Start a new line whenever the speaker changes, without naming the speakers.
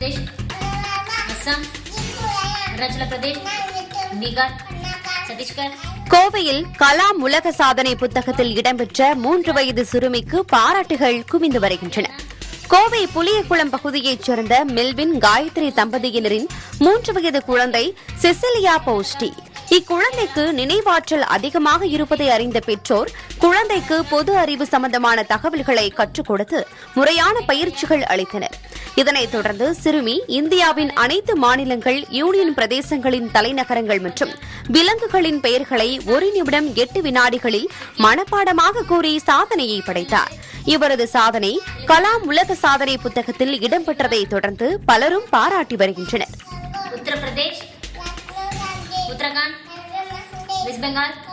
प्रदेश असम अरुणाचल प्रदेश பீகார் சத்தீஸ்கர்
கோவையில் கலாம் உலக சாதனை புத்தகத்தில் இடம்பெற்ற மூன்று வயது சிறுமிக்கு பாராட்டுகள் குவிந்து வருகின்றன கோவை புளியகுளம் பகுதியைச் சேர்ந்த மெல்வின் காயத்ரி தம்பதியினரின் மூன்று வயது குழந்தை செசிலியா பௌஸ்டி இக்குழந்தைக்கு நினைவாற்றல் அதிகமாக இருப்பதை அறிந்த பெற்றோர் குழந்தைக்கு பொது அறிவு சம்பந்தமான தகவல்களை கற்றுக் கொடுத்து முறையான பயிற்சிகள் அளித்தனர் இதனைத் தொடர்ந்து சிறுமி இந்தியாவின் அனைத்து மாநிலங்கள் யூனியன் பிரதேசங்களின் தலைநகரங்கள் மற்றும் விலங்குகளின் பெயர்களை ஒரு நிமிடம் எட்டு வினாடிகளில் மனப்பாடமாக கூறி சாதனையை படைத்தார் இவரது சாதனை கலாம் உலக சாதனை புத்தகத்தில் இடம்பெற்றதைத் தொடர்ந்து பலரும் பாராட்டி வருகின்றனர்
उत्तर प्रदेश उत्तराखंड वेस्ट बंगाल